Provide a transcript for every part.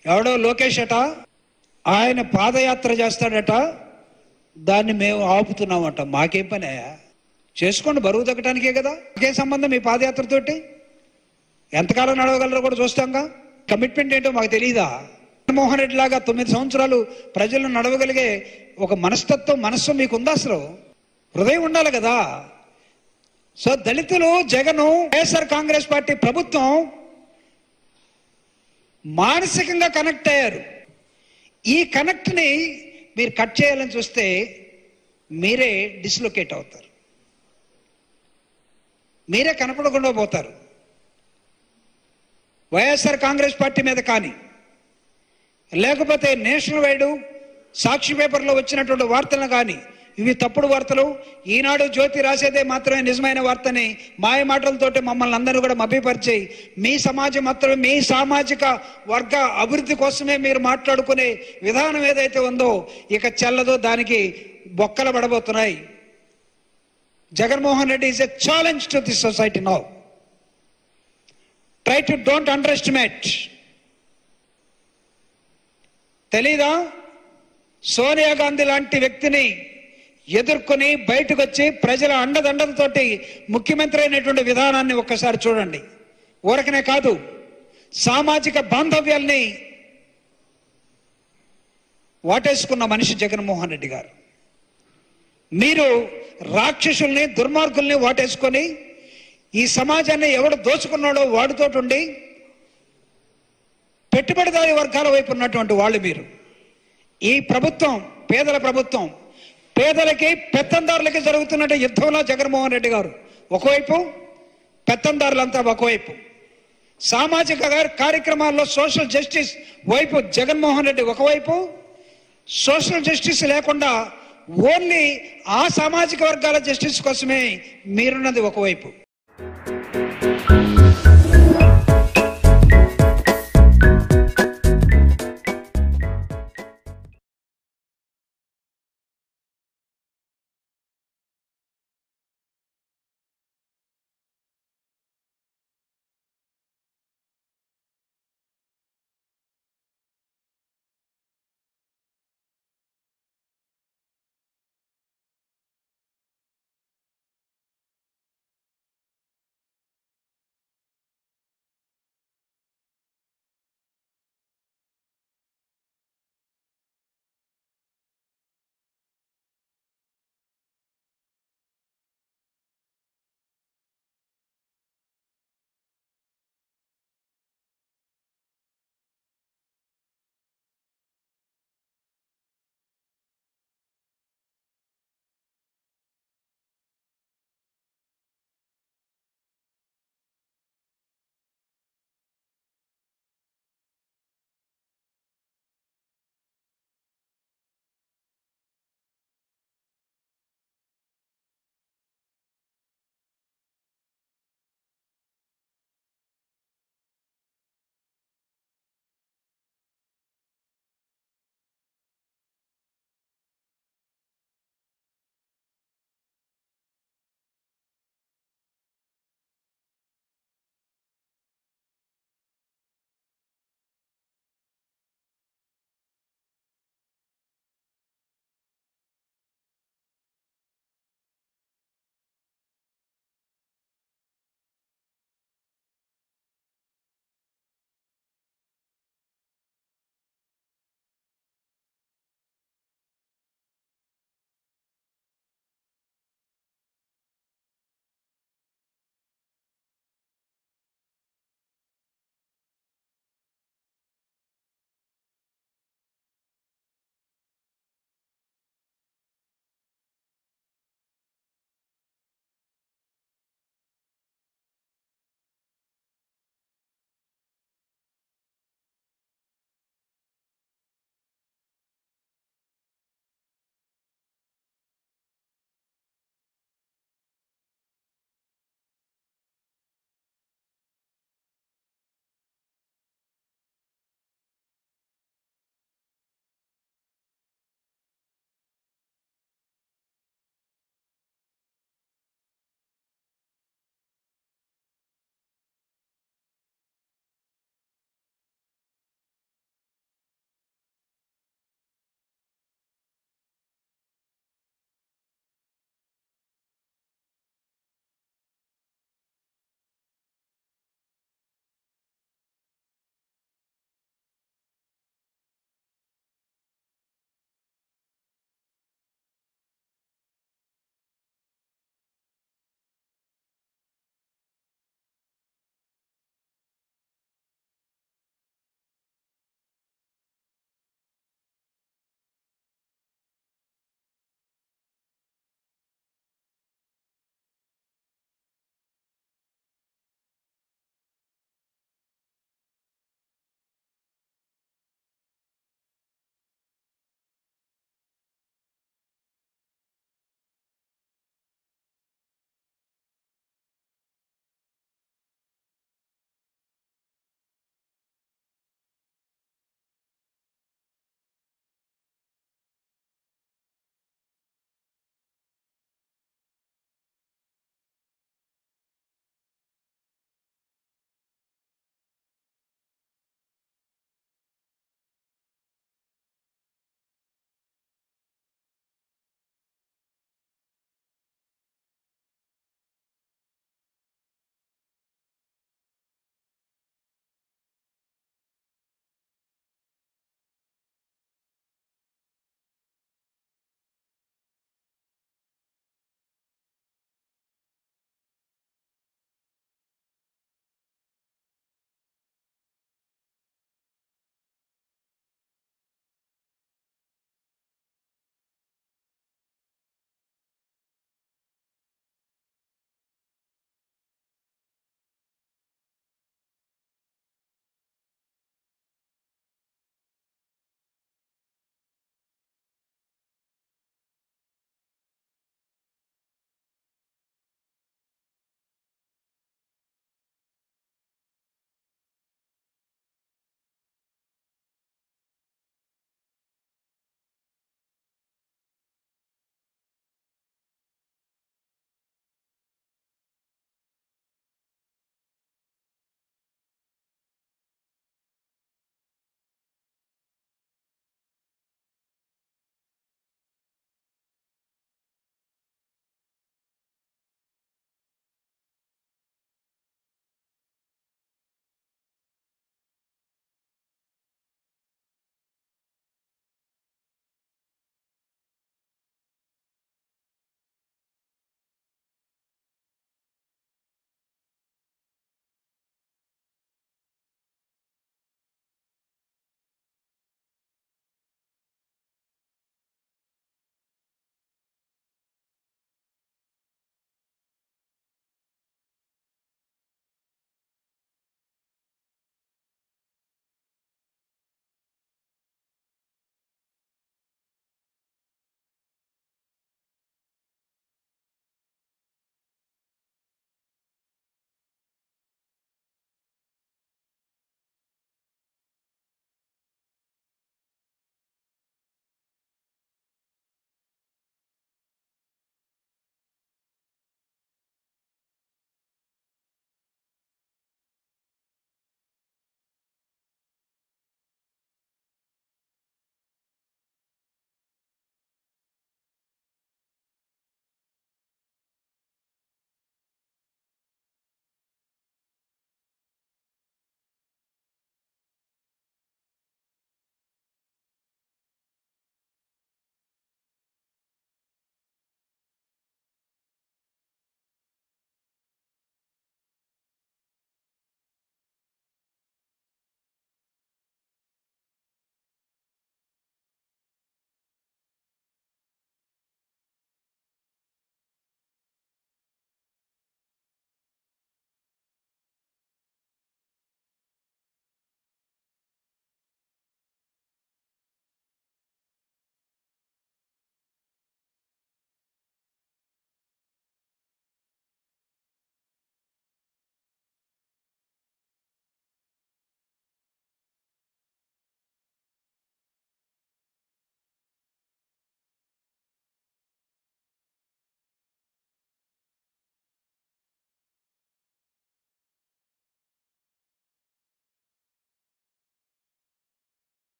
ఎవడో లోకేష్ అట ఆయన పాదయాత్ర చేస్తాడట దాన్ని మేము ఆపుతున్నామట మాకేం పనే చేసుకోండి బరువు తగ్గటానికే కదా మాకేం సంబంధం మీ పాదయాత్రతోటి ఎంతకాలం నడవగలరో కూడా చూస్తాంగా కమిట్మెంట్ ఏంటో మాకు తెలియదా జగన్మోహన్ రెడ్డి లాగా తొమ్మిది సంవత్సరాలు ప్రజలను నడవగలిగే ఒక మనస్తత్వం మనస్సు మీకు ఉందా అసలు హృదయం ఉండాలి కదా సో దళితులు జగను వైఎస్ఆర్ కాంగ్రెస్ పార్టీ ప్రభుత్వం మానసికంగా కనెక్ట్ అయ్యారు ఈ కనెక్ట్ని మీరు కట్ చేయాలని చూస్తే మీరే డిస్లొకేట్ అవుతారు మీరే కనపడకుండా పోతారు వైఎస్ఆర్ కాంగ్రెస్ పార్టీ మీద కానీ లేకపోతే నేషనల్ వైడ్ సాక్షి పేపర్లో వచ్చినటువంటి వార్తలను కానీ ఇవి తప్పుడు వార్తలు ఈనాడు జ్యోతి రాసేదే మాత్రమే నిజమైన వార్తని మాయ మాటలతోటి మమ్మల్ని అందరూ కూడా మభ్యపరిచి మీ సమాజం మాత్రమే మీ సామాజిక వర్గ అభివృద్ధి కోసమే మీరు మాట్లాడుకునే విధానం ఏదైతే ఉందో ఇక చెల్లదో దానికి బొక్కలు పడబోతున్నాయి Jaganmohan Reddy is a challenge to the society now try to don't underestimate తెలీదా సోనియా గాంధీ లాంటి వ్యక్తిని ఎదుర్కొని బయటకు వచ్చి ప్రజల అండదండలతోటి ముఖ్యమంత్రి అయినటువంటి విధానాన్ని ఒక్కసారి చూడండి ఊరకనే కాదు సామాజిక బాంధవ్యాల్ని వాటేసుకున్న మనిషి జగన్మోహన్ రెడ్డి గారు మీరు రాక్షసుల్ని దుర్మార్గుల్ని వాటేసుకొని ఈ సమాజాన్ని ఎవడు దోచుకున్నాడో వాడితోటుండి పెట్టుబడిదారి వర్గాల వైపు ఉన్నటువంటి వాళ్ళు మీరు ఈ ప్రభుత్వం పేదల ప్రభుత్వం పేదలకి పెత్తందారులకి జరుగుతున్న యుద్ధంలో జగన్మోహన్ రెడ్డి గారు ఒకవైపు పెత్తందారులంతా ఒకవైపు సామాజిక కా- కార్యక్రమాల్లో సోషల్ జస్టిస్ వైపు జగన్మోహన్ రెడ్డి ఒకవైపు సోషల్ జస్టిస్ లేకుండా ఓన్లీ ఆ సామాజిక వర్గాల జస్టిస్ కోసమే మీరున్నది ఒకవైపు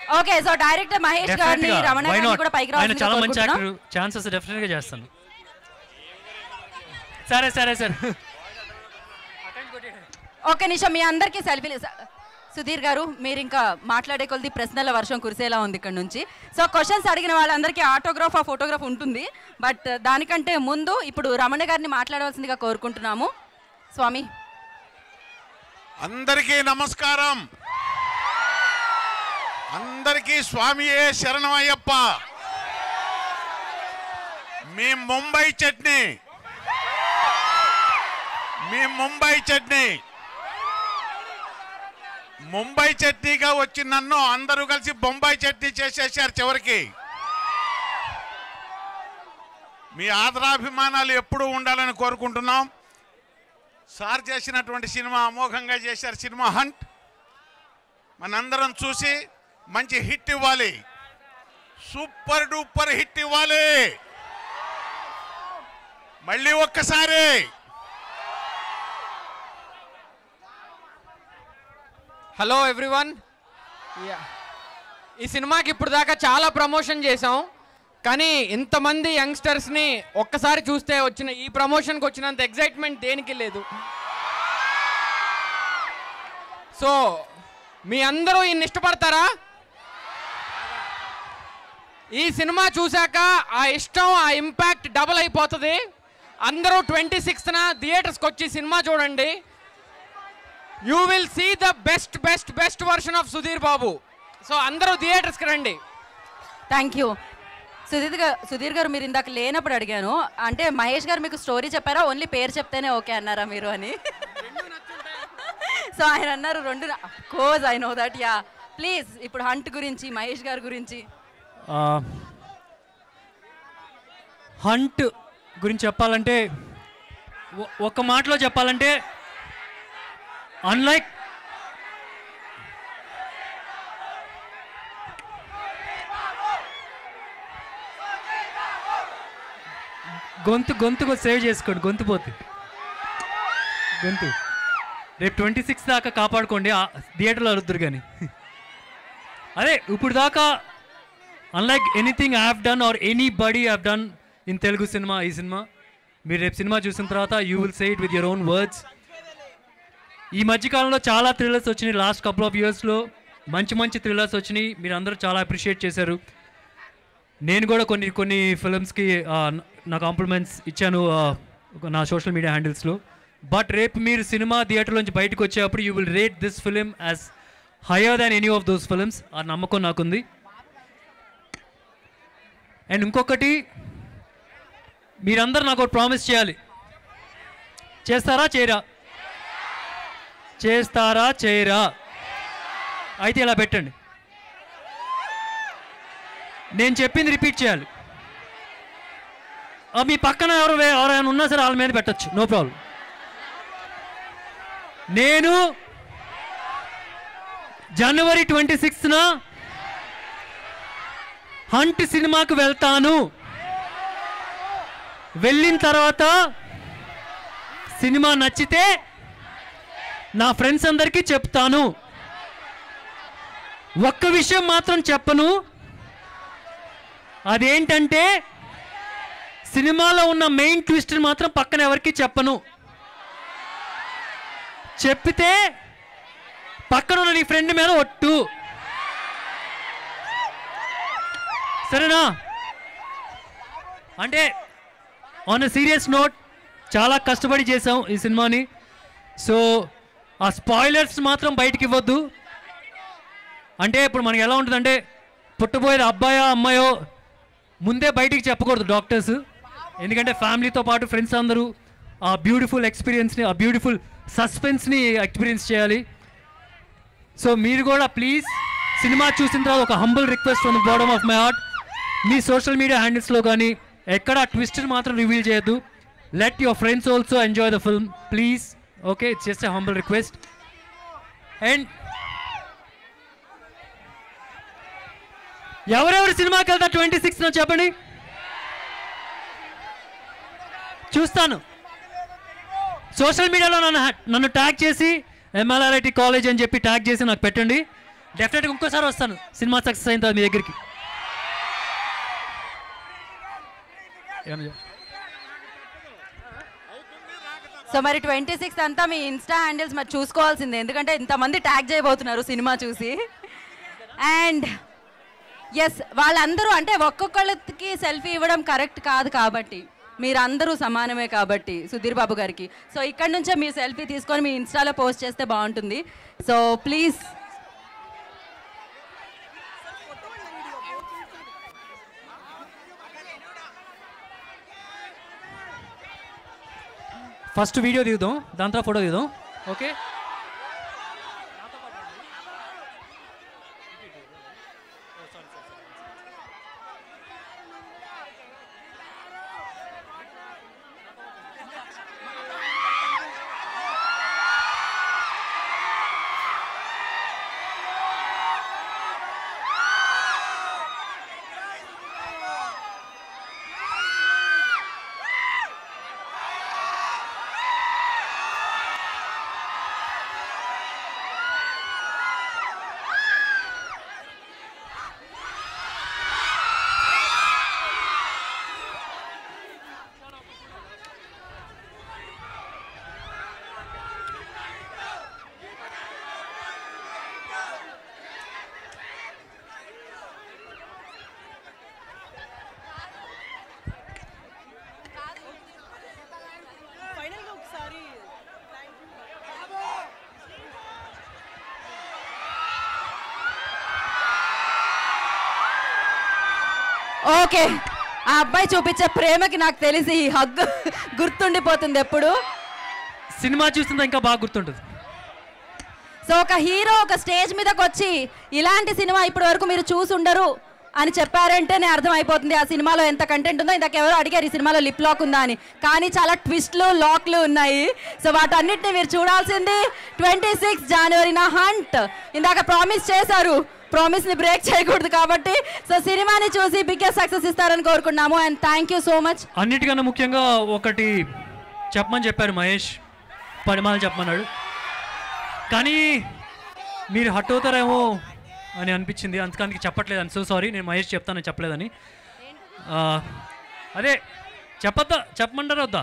ఓకే సో డైరెక్టర్ మహేష్ గారిని Definitely గా. రమణ Why గారిని not? కూడా పైకి ఆయన రావాల్సిందిగా చాలా మంచి కోరుకుంటున్నాం. యాక్టర్ ఛాన్సెస్ డెఫినెట్ గా చేస్తాను సరే సరే సరే ఒక్క నిమిషం మీ అందరికీ సెల్ఫీలు సుధీర్ గారు మీరు ఇంకా మాట్లాడే కొద్ది ప్రశ్నల వర్షం కురిసేలా ఉంది ఇక్కడ నుంచి సో క్వశ్చన్స్ అడిగిన వాళ్ళందరికీ ఆటోగ్రాఫ్ ఆ ఫోటోగ్రాఫ్ ఉంటుంది బట్ దానికంటే ముందు ఇప్పుడు రమణ గారిని మాట్లాడవలసిందిగా కోరుకుంటున్నాము స్వామి అందరికీ నమస్కారం అందరికీ స్వామియే శరణమయ్యప్ప మీ ముంబై చట్నీ మీ ముంబై చట్నీ ముంబై చట్నీగా వచ్చి నన్ను అందరూ కలిసి బొంబాయి చట్నీ చేసేసారు చివరికి మీ ఆదరాభిమానాలు ఎప్పుడూ ఉండాలని కోరుకుంటున్నాం సార్ చేసినటువంటి సినిమా అమోఘంగా చేశారు సినిమా హంట్ మనందరం చూసి మంచి హిట్ ఇవ్వాలి సూపర్ డూపర్ హిట్ ఇవ్వాలి మళ్ళీ ఒక్కసారి హలో ఎవ్రీవన్ ఈ సినిమాకి ఇప్పుడు దాకా చాలా ప్రమోషన్ చేసాం కానీ ఇంతమంది యంగ్స్టర్స్ని ఒక్కసారి చూస్తే వచ్చిన ఈ ప్రమోషన్కి వచ్చినంత ఎగ్జైట్మెంట్ దేనికి లేదు సో మీ అందరూ ఈయన్ని ఇష్టపడతారా ఈ సినిమా చూశాక ఆ ఇష్టం ఆ ఇంపాక్ట్ డబుల్ అయిపోతుంది అందరూ ట్వంటీ సిక్స్త్న థియేటర్స్కి వచ్చి సినిమా చూడండి you will see the best best best version of Sudheer Babu so అందరూ థియేటర్స్కి రండి థ్యాంక్ యూ సుధీర్ గారు సుధీర్ గారు మీరు ఇందాక లేనప్పుడు అడిగాను అంటే మహేష్ గారు మీకు స్టోరీ చెప్పారా ఓన్లీ పేరు చెప్తేనే ఓకే అన్నారా మీరు అని సో ఆయన అన్నారు రెండు cause I know that yeah please ఇప్పుడు హంట్ గురించి మహేష్ గారి గురించి హంట్ గురించి చెప్పాలంటే ఒ- ఒక మాటలో చెప్పాలంటే అన్లైక్ గొంతు గొంతు సేవ్ చేసుకోండి గొంతు పోతుంది గొంతు రేపు ట్వంటీ సిక్స్ దాకా కాపాడుకోండి ఆ థియేటర్లో అరుద్దురు కానీ అదే ఇప్పుడు దాకా unlike anything I have done or anybody have done in Telugu cinema ఈ సినిమా మీరు రేపు సినిమా చూసిన తర్వాత you will say it with your own words ఈ మధ్యకాలంలో చాలా థ్రిల్లర్స్ వచ్చినాయి లాస్ట్ కపుల్ ఆఫ్ ఇయర్స్లో మంచి మంచి థ్రిల్లర్స్ వచ్చినాయి మీరు అందరూ చాలా అప్రిషియేట్ చేశారు నేను కూడా కొన్ని కొన్ని ఫిల్మ్స్కి నా కాంప్లిమెంట్స్ ఇచ్చాను ఆ, ఒక నా సోషల్ మీడియా హ్యాండిల్స్లో బట్ రేపు మీరు సినిమా థియేటర్ నుంచి బయటకు వచ్చేటప్పుడు you will rate this film as higher than any of those films ఆ నమ్మకం నాకుంది అండ్ ఇంకొకటి మీరందరూ నాకు ప్రామిస్ చేయాలి చేస్తారా చేయరా చేస్తారా చేయరా అయితే ఇలా పెట్టండి నేను చెప్పింది రిపీట్ చేయాలి ఆ, మీ పక్కన ఎవరు వే- ఎవరైనా ఉన్నా సరే వాళ్ళ మీద పెట్టచ్చు నో ప్రాబ్లం నేను జనవరి ట్వంటీ సిక్స్త్న హంట్ సినిమాకు వెళ్తాను వెళ్ళిన తర్వాత సినిమా నచ్చితే నా ఫ్రెండ్స్ అందరికీ చెప్తాను ఒక్క విషయం మాత్రం చెప్పను అదేంటంటే సినిమాలో ఉన్న మెయిన్ ట్విస్ట్ మాత్రం పక్కన ఎవరికి చెప్పను చెప్పితే పక్కన ఉన్న నీ ఫ్రెండ్ మీద ఒట్టు సరేనా అంటే ఆన్ సీరియస్ నోట్ చాలా కష్టపడి చేసాం ఈ సినిమాని సో ఆ స్పాయిలర్స్ మాత్రం బయటికి ఇవ్వద్దు అంటే ఇప్పుడు మనకి ఎలా ఉంటుందంటే పుట్టబోయేది అబ్బాయో అమ్మాయో ముందే బయటికి చెప్పకూడదు డాక్టర్స్ ఎందుకంటే ఫ్యామిలీతో పాటు ఫ్రెండ్స్ అందరూ ఆ బ్యూటిఫుల్ ఎక్స్పీరియన్స్ని ఆ బ్యూటిఫుల్ సస్పెన్స్ని ఎక్స్పీరియన్స్ చేయాలి సో మీరు కూడా ప్లీజ్ సినిమా చూసిన తర్వాత ఒక humble request from the bottom of my heart మీ సోషల్ మీడియా హ్యాండిల్స్లో కానీ ఎక్కడ ట్విస్ట్ మాత్రం రివీల్ చేయొద్దు let your friends also enjoy the film please okay it's just a humble request and ఎవరెవరు సినిమాకి వెళ్తారు ట్వంటీ సిక్స్ చెప్పండి చూస్తాను సోషల్ మీడియాలో నన్ను హ్యా- నన్ను ట్యాగ్ చేసి ఎంఎల్ఆర్ఐటి కాలేజ్ అని చెప్పి ట్యాగ్ చేసి నాకు పెట్టండి డెఫినెట్గా ఇంకోసారి వస్తాను సినిమా సక్సెస్ అయిన తర్వాత మీ దగ్గరికి ఏమన్నా చెప్పు? సో మరి ట్వంటీ సిక్స్త్ అంతా మీ ఇన్స్టా హ్యాండిల్స్ మరి చూసుకోవాల్సిందే ఎందుకంటే ఇంతమంది ట్యాగ్ చేయబోతున్నారు సినిమా చూసి అండ్ ఎస్ వాళ్ళందరూ అంటే ఒక్కొక్కళ్ళకి సెల్ఫీ ఇవ్వడం కరెక్ట్ కాదు కాబట్టి మీరందరూ సమానమే కాబట్టి సుధీర్ బాబు గారికి సో ఇక్కడ నుంచే మీ సెల్ఫీ తీసుకొని మీ ఇన్స్టాలో పోస్ట్ చేస్తే బాగుంటుంది సో ప్లీజ్ ఫస్ట్ వీడియో దిగుదాం దాని తర్వాత ఫోటో దిగుదాం ఓకే ఓకే ఆ అబ్బాయి చూపించే ప్రేమకి నాకు తెలిసి ఈ హగ్గు గుర్తుండిపోతుంది ఎప్పుడు సినిమా చూస్తుందా ఇంకా బాగా గుర్తుంటుంది సో ఒక హీరో ఒక స్టేజ్ మీదకి వచ్చి ఇలాంటి సినిమా ఇప్పటి వరకు మీరు చూసి ఉండరు అని చెప్పారంటేనే అర్థం అయిపోతుంది ఆ సినిమాలో ఎంత కంటెంట్ ఉందో ఇందాక ఎవరో అడిగారు ఈ సినిమాలో లిప్ లాక్ ఉందా అని కానీ చాలా ట్విస్ట్లు లాక్లు ఉన్నాయి సో వాటన్నిటిని మీరు చూడాల్సింది ట్వంటీ సిక్స్ జనవరిన హంట్ ఇందాక ప్రామిస్ చేశారు ప్రామిస్ ని బ్రేక్ చేయకూడదు కాబట్టి సో సినిమాని చూసి బిగ్గెస్ట్ సక్సెస్ ఇస్తారని కోరుకున్నాము and thank you so much అన్నిటికన్నా ముఖ్యంగా ఒకటి చెప్పమని చెప్పారు మహేష్ పరిమాణం చెప్పమన్నాడు కానీ మీరు హట్ అవుతారేమో అని అనిపించింది అందుకని చెప్పట్లేదు అని సో సారీ నేను మహేష్ చెప్తానని చెప్పలేదని ఆ, అదే చెప్పొద్దా చెప్పమంటారా వద్దా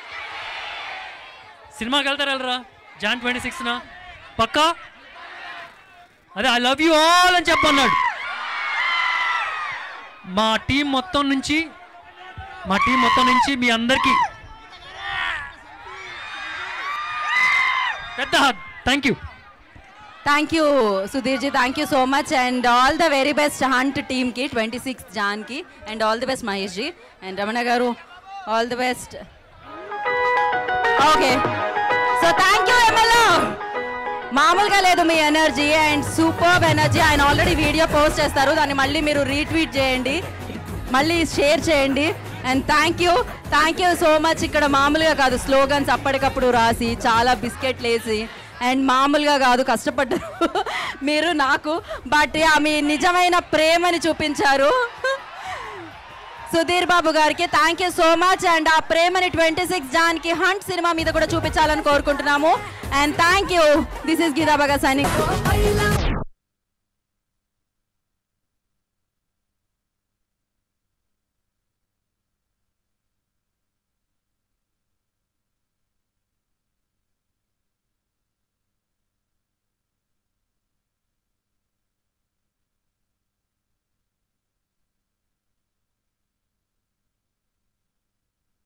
సినిమాకి వెళ్తారా వెళ్ళరా జాన్ ట్వంటీ సిక్స్నా పక్కా అదే ఐ లవ్ యూ ఆల్ అని చెప్పన్నాడు మా టీం మొత్తం నుంచి మా టీం మొత్తం నుంచి మీ అందరికీ పెద్ద thank you thank you Sudheer ji thank you so much and all the very best hunt టీమ్కి ట్వంటీ సిక్స్ జాన్కి and all the best Mahesh ji and Ramana గారు all the best okay so thank you MLA మామూలుగా లేదు మీ ఎనర్జీ అండ్ సూపర్ ఎనర్జీ ఆయన already video post చేస్తారు దాన్ని మళ్ళీ మీరు రీట్వీట్ చేయండి మళ్ళీ షేర్ చేయండి and thank you thank you so much ఇక్కడ మామూలుగా కాదు స్లోగన్స్ అప్పటికప్పుడు రాసి చాలా బిస్కెట్లు వేసి అండ్ మామూలుగా కాదు కష్టపడ్డారు మీరు నాకు బట్ మీ నిజమైన ప్రేమని చూపించారు సుధీర్ బాబు గారికి thank you so much and ఆ ప్రేమని ట్వంటీ సిక్స్ జాన్కి హంట్ సినిమా మీద కూడా చూపించాలని కోరుకుంటున్నాము and thank you this is Geetha Bhagat Sainik